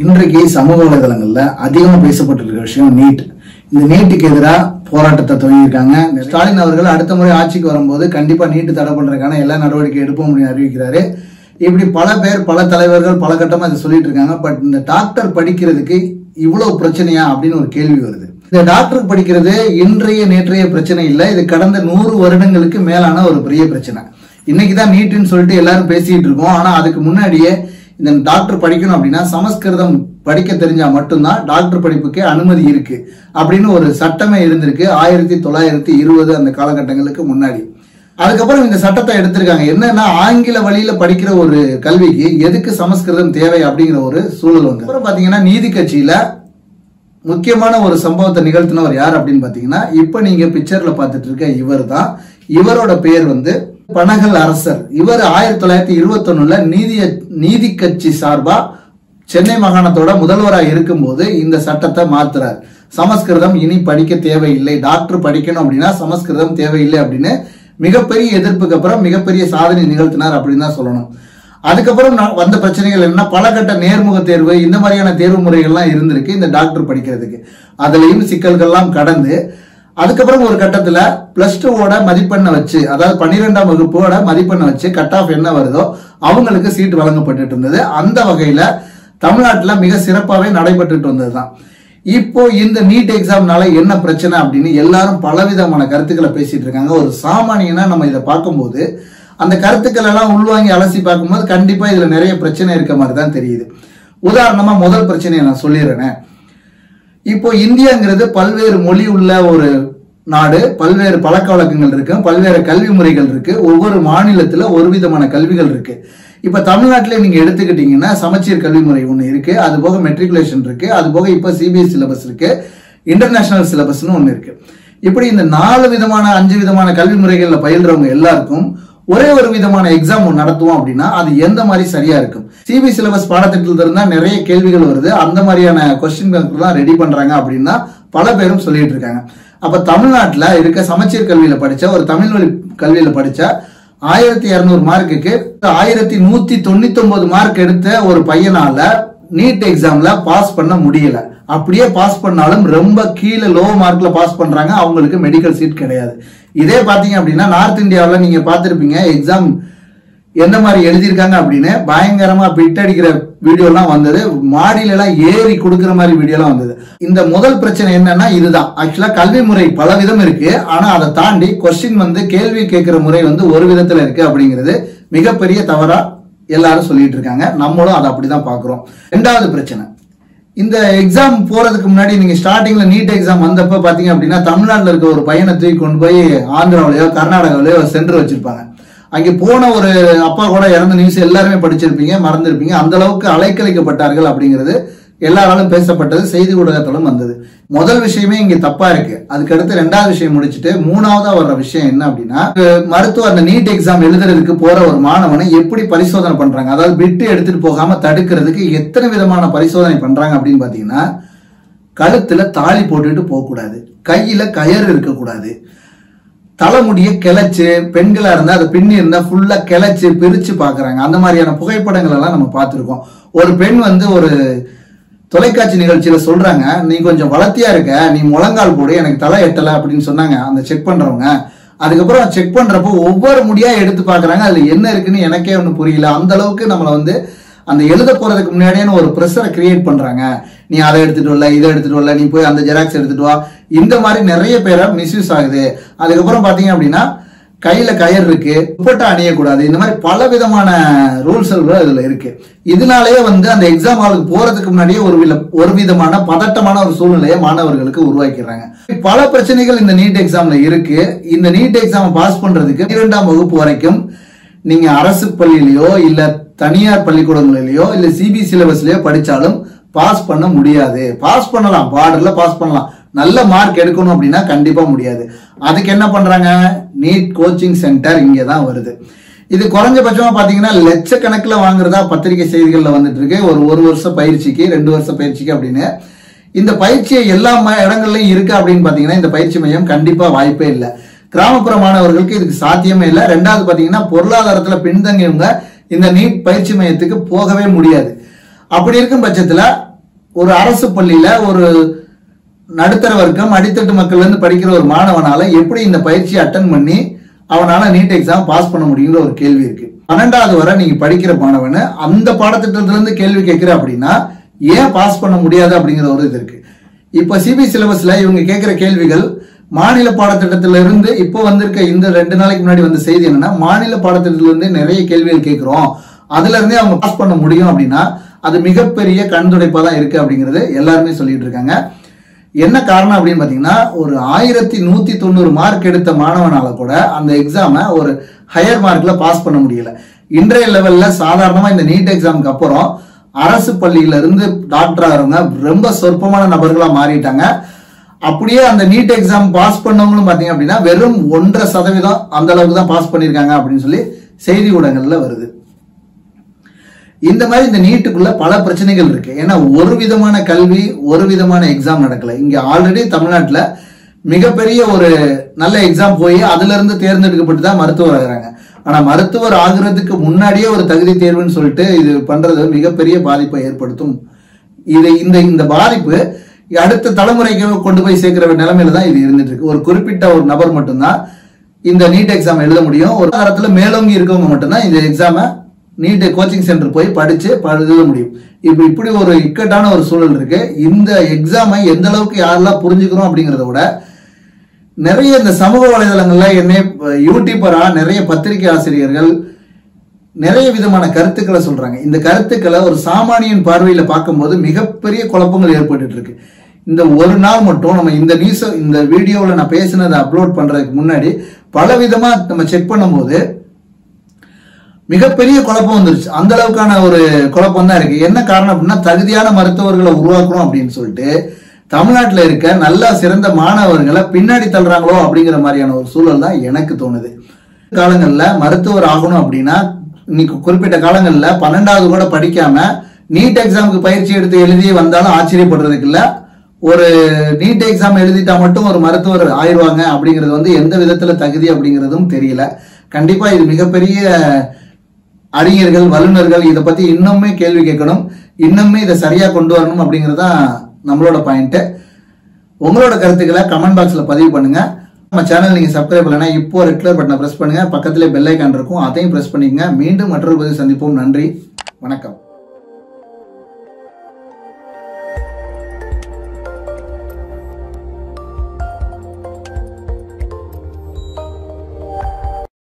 இன்றைக்கு சமூக வலைதளங்கள்ல அதிகமா பேசப்பட்டிருக்கிற விஷயம் நீட் இந்த நீட்டுக்கு எதிராக போராட்டத்தை துவங்கியிருக்காங்க ஸ்டாலின் அவர்கள் அடுத்த முறை ஆட்சிக்கு வரும்போது கண்டிப்பா நீட்டு தடை பண்றதுக்கான எல்லா நடவடிக்கை எடுப்போம் அப்படின்னு அறிவிக்கிறாரு இப்படி பல பேர் பல தலைவர்கள் பல கட்டமா இதை சொல்லிட்டு இருக்காங்க பட் இந்த டாக்டர் படிக்கிறதுக்கு இவ்வளவு பிரச்சனையா அப்படின்னு ஒரு கேள்வி வருது இந்த டாக்டர் படிக்கிறது இன்றைய நேற்றைய பிரச்சனை இல்லை இது கடந்த நூறு வருடங்களுக்கு மேலான ஒரு பெரிய பிரச்சனை இன்னைக்கு தான் நீட்டுன்னு சொல்லிட்டு எல்லாரும் பேசிட்டு இருக்கோம் ஆனா அதுக்கு முன்னாடியே இந்த டாக்டர் படிக்கணும் அப்படின்னா சமஸ்கிருதம் படிக்க தெரிஞ்சா மட்டும்தான் டாக்டர் படிப்புக்கு அனுமதி இருக்கு அப்படின்னு ஒரு சட்டமே இருந்திருக்கு ஆயிரத்தி தொள்ளாயிரத்தி இருபது அந்த காலகட்டங்களுக்கு முன்னாடி அதுக்கப்புறம் இந்த சட்டத்தை எடுத்திருக்காங்க என்னன்னா ஆங்கில வழியில படிக்கிற ஒரு கல்விக்கு எதுக்கு சமஸ்கிருதம் தேவை அப்படிங்கிற ஒரு சூழல் வந்து அப்புறம் பாத்தீங்கன்னா நீதி கட்சியில முக்கியமான ஒரு சம்பவத்தை நிகழ்த்தினவர் யார் அப்படின்னு பாத்தீங்கன்னா இப்ப நீங்க பிக்சர்ல பார்த்துட்டு இருக்க இவர் தான் இவரோட பேர் வந்து பனகல் அரசர் இவர் ஆயிரத்தி தொள்ளாயிரத்தி இருபத்தி ஒண்ணுல நீதி நீதி கட்சி சார்பா சென்னை மாகாணத்தோட முதல்வரா இருக்கும்போது இந்த சட்டத்தை மாத்துறார் சமஸ்கிருதம் இனி படிக்க தேவையில்லை டாக்டர் படிக்கணும் அப்படின்னா சமஸ்கிருதம் தேவையில்லை அப்படின்னு மிகப்பெரிய எதிர்ப்புக்கு அப்புறம் மிகப்பெரிய சாதனை நிகழ்த்தினார் அப்படின்னு தான் சொல்லணும் அதுக்கப்புறம் நான் வந்த பிரச்சனைகள் என்ன பல கட்ட நேர்முக தேர்வு இந்த மாதிரியான தேர்வு முறைகள்லாம் இருந்திருக்கு இந்த டாக்டர் படிக்கிறதுக்கு அதுலயும் சிக்கல்கள்லாம் கடந்து அதுக்கப்புறம் ஒரு கட்டத்துல பிளஸ் டூவோட மதிப்பெண்ணை வச்சு அதாவது பன்னிரெண்டாம் வகுப்போட மதிப்பெண்ணை வச்சு கட் ஆஃப் என்ன வருதோ அவங்களுக்கு சீட் வழங்கப்பட்டுட்டு இருந்தது அந்த வகையில தமிழ்நாட்டுல மிக சிறப்பாகவே நடைபெற்றுட்டு வந்ததுதான் இப்போ இந்த நீட் எக்ஸாம்னால என்ன பிரச்சனை அப்படின்னு எல்லாரும் பலவிதமான கருத்துக்களை பேசிட்டு இருக்காங்க ஒரு சாமானியனா நம்ம இதை பார்க்கும்போது அந்த கருத்துக்கள் எல்லாம் உள்வாங்கி அலசி பார்க்கும்போது கண்டிப்பா இதுல நிறைய பிரச்சனை இருக்க மாதிரி தான் தெரியுது உதாரணமா முதல் பிரச்சனையை நான் சொல்லிடுறேன் இப்போ இந்தியாங்கிறது பல்வேறு மொழி உள்ள ஒரு நாடு பல்வேறு பழக்க வழக்கங்கள் இருக்கு பல்வேறு கல்வி முறைகள் இருக்கு ஒவ்வொரு மாநிலத்துல ஒரு விதமான கல்விகள் இருக்கு இப்ப தமிழ்நாட்டிலே நீங்க எடுத்துக்கிட்டீங்கன்னா சமச்சீர் கல்வி முறை ஒண்ணு இருக்கு அது போக மெட்ரிகுலேஷன் இருக்கு அது போக இப்ப சிபிஎஸ் சிலபஸ் இருக்கு இன்டர்நேஷனல் சிலபஸ்னு ஒண்ணு இருக்கு இப்படி இந்த நாலு விதமான அஞ்சு விதமான கல்வி முறைகள்ல பயில்றவங்க எல்லாருக்கும் ஒரே ஒரு விதமான எக்ஸாம் நடத்துவோம் அப்படின்னா அது எந்த மாதிரி சரியா இருக்கும் சிபி சிலபஸ் பாடத்திட்டத்துல இருந்தா நிறைய கேள்விகள் வருது அந்த மாதிரியான கொஸ்டின் தான் ரெடி பண்றாங்க அப்படின்னா பல பேரும் சொல்லிட்டு இருக்காங்க அப்ப தமிழ்நாட்டுல இருக்க சமச்சீர் கல்வியில படிச்ச ஒரு தமிழ் வழி கல்வியில படிச்ச ஆயிரத்தி இருநூறு மார்க்குக்கு ஆயிரத்தி நூத்தி தொண்ணூத்தி ஒன்பது மார்க் எடுத்த ஒரு பையனால நீட் எக்ஸாம்ல பாஸ் பண்ண முடியல அப்படியே பாஸ் பண்ணாலும் ரொம்ப கீழே லோ மார்க்ல பாஸ் பண்றாங்க அவங்களுக்கு மெடிக்கல் சீட் கிடையாது இதே பாத்தீங்க அப்படின்னா நார்த் இந்தியாவில் நீங்க பார்த்திருப்பீங்க எக்ஸாம் எந்த மாதிரி எழுதியிருக்காங்க அப்படின்னு பயங்கரமா பிட் அடிக்கிற வீடியோலாம் வந்தது மாடியில எல்லாம் ஏறி கொடுக்கிற மாதிரி வீடியோலாம் வந்தது இந்த முதல் பிரச்சனை என்னன்னா இதுதான் ஆக்சுவலா கல்வி முறை பல விதம் இருக்கு ஆனா அதை தாண்டி கொஸ்டின் வந்து கேள்வி கேட்கிற முறை வந்து ஒரு விதத்துல இருக்கு அப்படிங்கிறது மிகப்பெரிய தவறா எல்லாரும் சொல்லிட்டு இருக்காங்க நம்மளும் அதை அப்படிதான் பாக்குறோம் ரெண்டாவது பிரச்சனை இந்த எக்ஸாம் போறதுக்கு முன்னாடி நீங்க ஸ்டார்டிங்ல நீட் எக்ஸாம் வந்தப்ப பாத்தீங்க அப்படின்னா தமிழ்நாட்டுல இருக்க ஒரு பையனை தூக்கி கொண்டு போய் ஆந்திராவிலயோ கர்நாடகாவிலயோ சென்டர் வச்சிருப்பாங்க அங்கே போன ஒரு அப்பா கூட இறந்த நியூஸ் எல்லாருமே படிச்சிருப்பீங்க மறந்துருப்பீங்க அந்த அளவுக்கு அலைக்கழிக்கப்பட்டார்கள் அப்படிங்கிறது எல்லாராலும் பேசப்பட்டது செய்தி ஊடகத்திலும் வந்தது முதல் விஷயமே இங்க தப்பா இருக்கு அதுக்கு அடுத்து ரெண்டாவது விஷயம் முடிச்சுட்டு மூணாவதா வர்ற விஷயம் என்ன அப்படின்னா மருத்துவ அந்த நீட் எக்ஸாம் எழுதுறதுக்கு போற ஒரு மாணவனை எப்படி பரிசோதனை பண்றாங்க அதாவது பிட்டு எடுத்துட்டு போகாம தடுக்கிறதுக்கு எத்தனை விதமான பரிசோதனை பண்றாங்க அப்படின்னு பாத்தீங்கன்னா கழுத்துல தாலி போட்டுட்டு போக கூடாது கையில கயர் இருக்கக்கூடாது தலைமுடிய கிளச்சு பெண்களா இருந்தா அதை பின்னி இருந்தா ஃபுல்லா கிளச்சு பிரிச்சு பாக்குறாங்க அந்த மாதிரியான புகைப்படங்கள் எல்லாம் நம்ம பார்த்திருக்கோம் ஒரு பெண் வந்து ஒரு தொலைக்காட்சி நிகழ்ச்சியில சொல்றாங்க நீ கொஞ்சம் வளர்த்தியா இருக்க நீ முழங்கால் போடு எனக்கு தலை எட்டல அப்படின்னு சொன்னாங்க அந்த செக் பண்றவங்க அதுக்கப்புறம் செக் பண்றப்போ ஒவ்வொரு முடியா எடுத்து பாக்குறாங்க அதுல என்ன இருக்குன்னு எனக்கே ஒன்றும் புரியல அந்த அளவுக்கு நம்மளை வந்து அந்த எழுத போறதுக்கு முன்னாடியே ஒரு ப்ரெஷரை கிரியேட் பண்றாங்க நீ அதை எடுத்துட்டு வரல இதை எடுத்துட்டு வரல நீ போய் அந்த ஜெராக்ஸ் எடுத்துட்டு வா இந்த மாதிரி நிறைய பேரை மிஸ்யூஸ் ஆகுது அதுக்கப்புறம் பாத்தீங்க அப்படின்னா கையில கயர் இருக்கு துப்பட்டா அணியக்கூடாது இந்த மாதிரி பல விதமான ரூல்ஸ் இதுல இருக்கு இதனாலேயே வந்து அந்த எக்ஸாம் ஹாலுக்கு போறதுக்கு முன்னாடியே ஒரு வித ஒரு விதமான பதட்டமான ஒரு சூழ்நிலையை மாணவர்களுக்கு உருவாக்கிறாங்க பல பிரச்சனைகள் இந்த நீட் எக்ஸாம்ல இருக்கு இந்த நீட் எக்ஸாம் பாஸ் பண்றதுக்கு இரண்டாம் வகுப்பு வரைக்கும் நீங்க அரசு பள்ளியிலயோ இல்ல தனியார் பள்ளிக்கூடங்களிலேயோ இல்ல சிபி சிலபஸ்லயோ படிச்சாலும் பாஸ் பண்ண முடியாது பாஸ் பண்ணலாம் பார்டர்ல பாஸ் பண்ணலாம் நல்ல மார்க் எடுக்கணும் அப்படின்னா கண்டிப்பா முடியாது அதுக்கு என்ன பண்றாங்க நீட் கோச்சிங் சென்டர் இங்கே தான் வருது இது குறைஞ்சபட்சமா பாத்தீங்கன்னா லட்சக்கணக்கில் வாங்குறதா பத்திரிகை செய்திகள்ல வந்துட்டு இருக்கு ஒரு ஒரு வருஷம் பயிற்சிக்கு ரெண்டு வருஷம் பயிற்சிக்கு அப்படின்னு இந்த பயிற்சியை எல்லா ம- இடங்கள்லயும் இருக்கு அப்படின்னு பாத்தீங்கன்னா இந்த பயிற்சி மையம் கண்டிப்பா வாய்ப்பே இல்லை கிராமப்புற மாணவர்களுக்கு இதுக்கு சாத்தியமே இல்லை ரெண்டாவது பாத்தீங்கன்னா பொருளாதாரத்துல பின்தங்கியவங்க இந்த நீட் பயிற்சி மையத்துக்கு போகவே முடியாது அப்படி இருக்கும் பட்சத்துல ஒரு அரசு பள்ளியில ஒரு நடுத்தர வர்க்கம் அடித்தட்டு மக்கள்ல இருந்து படிக்கிற ஒரு மாணவனால எப்படி இந்த பயிற்சியை அட்டன் பண்ணி அவனால நீட் எக்ஸாம் பாஸ் பண்ண முடியுங்கிற ஒரு கேள்வி இருக்கு பன்னெண்டாவது வரை நீங்க படிக்கிற மாணவன் அந்த பாடத்திட்டத்துல இருந்து கேள்வி கேட்கிற அப்படின்னா ஏன் பாஸ் பண்ண முடியாது அப்படிங்கிற ஒரு இது இருக்கு இப்ப சிபி சிலபஸ்ல இவங்க கேட்கிற கேள்விகள் மாநில பாடத்திட்டத்தில இருந்து இப்போ வந்திருக்க இந்த ரெண்டு நாளைக்கு முன்னாடி வந்த செய்தி என்னன்னா மாநில பாடத்திட்டத்தில இருந்து நிறைய கேள்விகள் கேட்கிறோம் அதுல இருந்தே அவங்க பாஸ் பண்ண முடியும் அப்படின்னா அது மிகப்பெரிய கண் துடைப்பா தான் இருக்கு அப்படிங்கிறது எல்லாருமே சொல்லிட்டு இருக்காங்க என்ன காரணம் அப்படின்னு பாத்தீங்கன்னா ஒரு ஆயிரத்தி நூத்தி தொண்ணூறு மார்க் எடுத்த மாணவனால கூட அந்த எக்ஸாம ஒரு ஹையர் மார்க்ல பாஸ் பண்ண முடியல இன்றைய லெவல்ல சாதாரணமா இந்த நீட் எக்ஸாமுக்கு அப்புறம் அரசு பள்ளியில இருந்து டாக்டர் ஆகிறவங்க ரொம்ப சொற்பமான நபர்களா மாறிட்டாங்க அப்படியே அந்த நீட் எக்ஸாம் பாஸ் பண்ணவங்களும் பாத்தீங்க அப்படின்னா வெறும் ஒன்றரை சதவீதம் அந்த அளவுக்கு தான் பாஸ் பண்ணிருக்காங்க அப்படின்னு சொல்லி செய்தி ஊடகங்கள்ல வருது இந்த மாதிரி இந்த நீட்டுக்குள்ள பல பிரச்சனைகள் இருக்கு ஏன்னா ஒரு விதமான கல்வி ஒரு விதமான எக்ஸாம் நடக்கல இங்க ஆல்ரெடி தமிழ்நாட்டுல மிகப்பெரிய ஒரு நல்ல எக்ஸாம் போய் அதுல இருந்து தேர்ந்தெடுக்கப்பட்டு தான் மருத்துவர் ஆகுறாங்க ஆனா மருத்துவர் ஆகுறதுக்கு முன்னாடியே ஒரு தகுதி தேர்வுன்னு சொல்லிட்டு இது பண்றது மிகப்பெரிய பாதிப்பை ஏற்படுத்தும் இது இந்த இந்த பாதிப்பு அடுத்த தலைமுறைக்கு கொண்டு போய் சேர்க்கிற நிலைமையில தான் இது இருந்துட்டு இருக்கு ஒரு குறிப்பிட்ட ஒரு நபர் மட்டும்தான் இந்த நீட் எக்ஸாம் எழுத முடியும் ஒரு காலத்துல மேலோங்கி இருக்கவங்க மட்டும்தான் இந்த எக்ஸாமை நீட் கோச்சிங் சென்டர் போய் படிச்சு ப- எழுத முடியும் இப்ப இப்படி ஒரு இக்கட்டான ஒரு சூழல் இருக்கு இந்த எக்ஸாமை எந்த அளவுக்கு யாரெல்லாம் புரிஞ்சுக்கிறோம் அப்படிங்கறத விட நிறைய இந்த சமூக வலைதளங்கள்ல என்னை யூடியூபரா நிறைய பத்திரிகை ஆசிரியர்கள் நிறைய விதமான கருத்துக்களை சொல்றாங்க இந்த கருத்துக்களை ஒரு சாமானியன் பார்வையில பார்க்கும்போது மிகப்பெரிய குழப்பங்கள் ஏற்பட்டுட்டு இருக்கு இந்த ஒரு நாள் மட்டும் நம்ம இந்த நியூஸ் இந்த வீடியோவில் நான் பேசினதை அப்லோட் பண்றதுக்கு முன்னாடி பல விதமா நம்ம செக் பண்ணும்போது மிகப்பெரிய குழப்பம் வந்துருச்சு அந்த அளவுக்கான ஒரு குழப்பம் தான் இருக்கு என்ன காரணம் அப்படின்னா தகுதியான மருத்துவர்களை உருவாக்கணும் அப்படின்னு சொல்லிட்டு தமிழ்நாட்டில் இருக்க நல்ல சிறந்த மாணவர்களை பின்னாடி தள்ளுறாங்களோ அப்படிங்கிற மாதிரியான ஒரு சூழல் தான் எனக்கு தோணுது காலங்கள்ல மருத்துவர் ஆகணும் அப்படின்னா இன்னைக்கு குறிப்பிட்ட காலங்கள்ல பன்னெண்டாவது கூட படிக்காம நீட் எக்ஸாமுக்கு பயிற்சி எடுத்து எழுதி வந்தாலும் ஆச்சரியப்படுறதுக்கு இல்ல ஒரு நீட் எக்ஸாம் எழுதிட்டா மட்டும் ஒரு மருத்துவர் ஆயிடுவாங்க அப்படிங்கிறது வந்து எந்த விதத்துல தகுதி அப்படிங்கிறதும் தெரியல கண்டிப்பா இது மிகப்பெரிய அறிஞர்கள் வல்லுநர்கள் இதை பத்தி இன்னுமே கேள்வி கேட்கணும் இன்னுமே இதை சரியா கொண்டு வரணும் அப்படிங்கிறது தான் நம்மளோட பாயிண்ட் உங்களோட கருத்துக்களை கமெண்ட் பாக்ஸ்ல பதிவு பண்ணுங்க நம்ம சேனல் நீங்க சப்ஸ்கிரைப் பண்ணலனா இப்போ ரெட் கலர் பட்டனை பிரஸ் பண்ணுங்க பக்கத்துல பெல் ஐக்கான் இருக்கும் அதையும் பிரஸ் பண்ணிக்கங்க மீண்டும் மற்றொரு பதிவு சந்திப்போம் நன்றி வணக்கம்